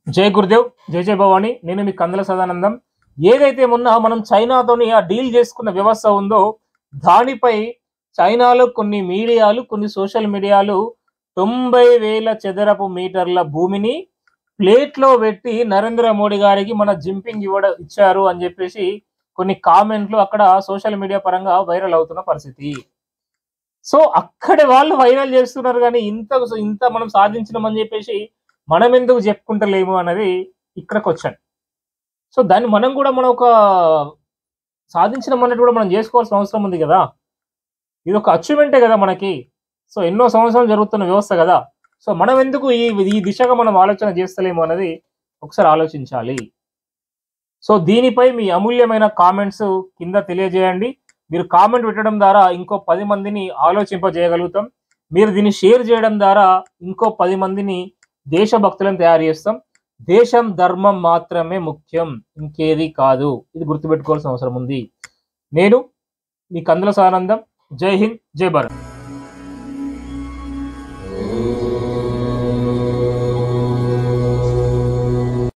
జై గురుదేవ్ జై జై భవాని నేను మీ కందల సదానందం ఏదైతే మొన్న మనం చైనాతోని ఆ డీల్ చేసుకున్న వ్యవస్థ ఉందో దానిపై చైనాలో కొన్ని మీడియాలు కొన్ని సోషల్ మీడియాలు తొంభై వేల చదరపు మీటర్ల భూమిని ప్లేట్లో పెట్టి నరేంద్ర మోడీ గారికి మన జింపింగ్ ఇవ్వడం ఇచ్చారు అని చెప్పేసి కొన్ని కామెంట్లు అక్కడ సోషల్ మీడియా పరంగా వైరల్ అవుతున్న పరిస్థితి సో అక్కడి వాళ్ళు వైరల్ చేస్తున్నారు కానీ ఇంత ఇంత మనం సాధించినామని చెప్పేసి మనం ఎందుకు చెప్పుకుంటలేము అన్నది ఇక్కడ క్వశ్చన్ సో దాన్ని మనం కూడా మనం ఒక సాధించడం అన్నట్టు కూడా మనం చేసుకోవాల్సిన అవసరం ఉంది కదా ఇది ఒక అచీవ్మెంటే కదా మనకి సో ఎన్నో సంవత్సరాలు జరుగుతున్న వ్యవస్థ కదా సో మనం ఎందుకు ఈ ఈ దిశగా మనం ఆలోచన చేస్తలేము అనేది ఒకసారి ఆలోచించాలి సో దీనిపై మీ అమూల్యమైన కామెంట్స్ కింద తెలియజేయండి మీరు కామెంట్ పెట్టడం ద్వారా ఇంకో పది మందిని ఆలోచింపజేయగలుగుతాం మీరు దీన్ని షేర్ చేయడం ద్వారా ఇంకో పది మందిని దేశభక్తులను తయారు చేస్తాం దేశం ధర్మం మాత్రమే ముఖ్యం ఇంకేది కాదు ఇది గుర్తుపెట్టుకోవాల్సిన అవసరం ఉంది నేను మీ కందుల సానందం జై హింద్ జై భారత్